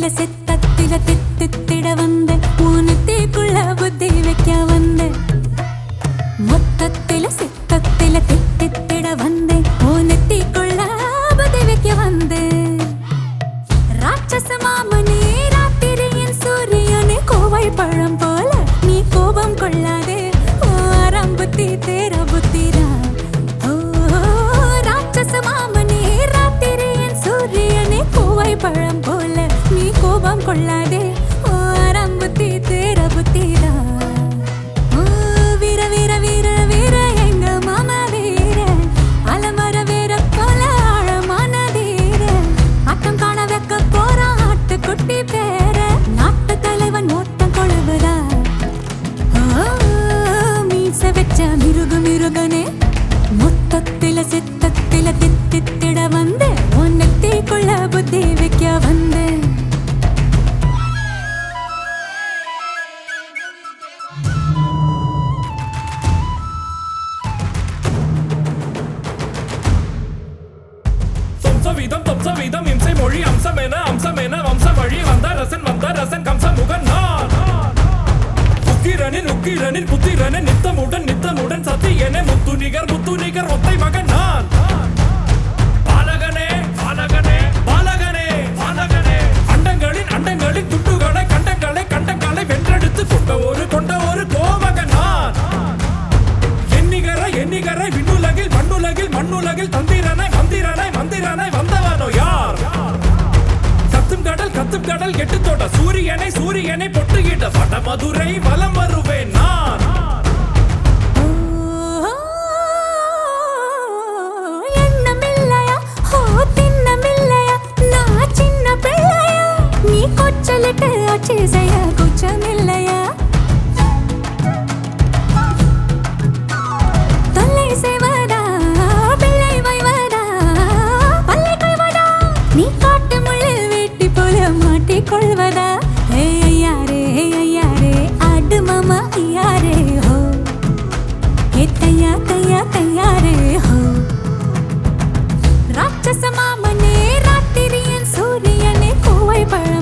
சித்தத்தில தித்தித்திட வந்த ஊனத்தேக்குள்ள புத்தி வைக்க வந்த மொத்தத்தில சித்தத்தில தித்தித்திட வந்த ஊனத்தேக்குள்ள புத்தி வைக்க வந்த ராட்சச மாமனே ராத்திரியின் சூரியனே கோவை பழம் போல நீ கோபம் கொள்ளாதே ஓ அரம்புத்தி தேர புத்திரா ஓ ராட்சச மாமனே ராத்திரியின் சூரியனே கோவை பழம் போல நீ கோபம் கொள்ளாதே ஓ அரம்புத்தி தேர புத்திரா ஓ வீர வீர வீர வீர எங்க மாமா வீர அலமர வீர போல ஆழமான தீர ஆட்டம் காண வைக்க போறான் ஆட்டுக்குட்டி பேர நாட்டு தலைவன் ஓட்டம் கொழுவுதா ஓ, மீச வச்ச மிருகு மிருகனே மொத்தத்தில சித்தத்தில தித்தித்திட வந்து உன்னத்தைக்குள்ள புத்தி வைக்க வந்தேன் சொம்சவீதம் தொம்சவீதம் இம்சை மொழி அம்சமென அம்சமென வம்ச வழி வந்த ரசன் வந்த ரசன் கம்ச முகன் நான் உக்கிரனின் உக்கிரனின் புத்திரனின் நித்தமுடன் நித்தமுடன் சத்தியனே முத்து நிகர் முத்து நிகர் ஒத்தை மகன் நான் பாலகனே பாலகனே பாலகனே பாலகனே அண்டங்களின் அண்டங்களின் துண்டுகளை கண்டங்களை கண்டங்களை வென்றெடுத்து கொண்ட ஒரு கொண்ட ஒரு கோமகன் நான் எண்ணிகரை எண்ணிகரை விண்ணுலகில் மண்ணுலகில் மண்ணுலகில் தந்திரனை மந்திரனை மந்திரனை வந்தவனோ யார் கத்தும் கடல் கத்தும் கடல் கெட்டு தோட்ட சூரியனை சூரியனை பொட்டுகிட்ட வட மதுரை வலம் வருவேன் நான் எண்ணமில்லையா ஓ திண்ணமில்லையா நான் சின்ன பிள்ளையா நீ கொச்சலிட்டு ஆட்சி செய்ய குச்சமில்லையா தொல்லை செய்வதா பிள்ளை வைவதா பல்லை கொய்வதா நீ காட்டு முள்ளில் வெட்டி போல மாட்டிக்கொள்வதா ஏ ஐயாரே ஏ ஐயாரே ஆடு மாமா ஐயாரே ஹோ ஏ தையா தையா தையாரே ஹோ ராட்சச மாமனே ராத்திரியின் சூரியனே கோவை பழ